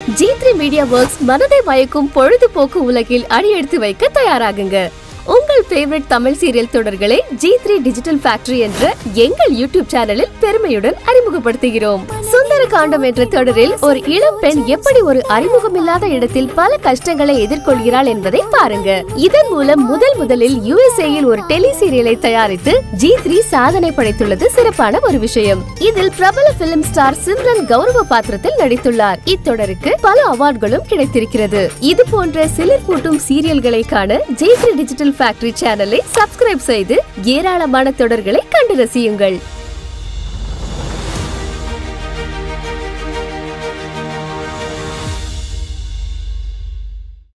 G three media works மனதை மயக்கும் பொழுதுபோக்கு உலகில் அடியெடுத்து வைக்க தயாராகுங்க உங்கள் ஃபேவரட் தமிழ் சீரியல் தொடர்களை ஜி த்ரீ டிஜிட்டல் ஃபேக்டரி என்ற எங்கள் யூடியூப் சேனலில் பெருமையுடன் அறிமுகப்படுத்துகிறோம் சுந்தர காண்டம் என்ற தொடரில் ஒரு இளம் பெண் எப்படி ஒரு அறிமுகமில்லாத இடத்தில் பல கஷ்டங்களை எதிர்கொள்கிறாள் என்பதை பாருங்க இதன் மூலம் முதல் முதலில் யுஎஸ்ஏயில் ஒரு டெலி சீரியலை தயாரித்து ஜி த்ரீ சாதனை படைத்துள்ளது சிறப்பான ஒரு விஷயம் இதில் பிரபல பிலிம் ஸ்டார் சிம்ரன் கௌரவ பாத்திரத்தில் நடித்துள்ளார் இத்தொடருக்கு பல அவார்ட்களும் கிடைத்திருக்கிறது இது போன்ற சிலர் கூட்டும் சீரியல்களை காண ஜே த்ரீ டிஜிட்டல் ஃபேக்டரி சேனலை சப்ஸ்கிரைப் செய்து ஏராளமான தொடர்களை கண்டு ரசியுங்கள்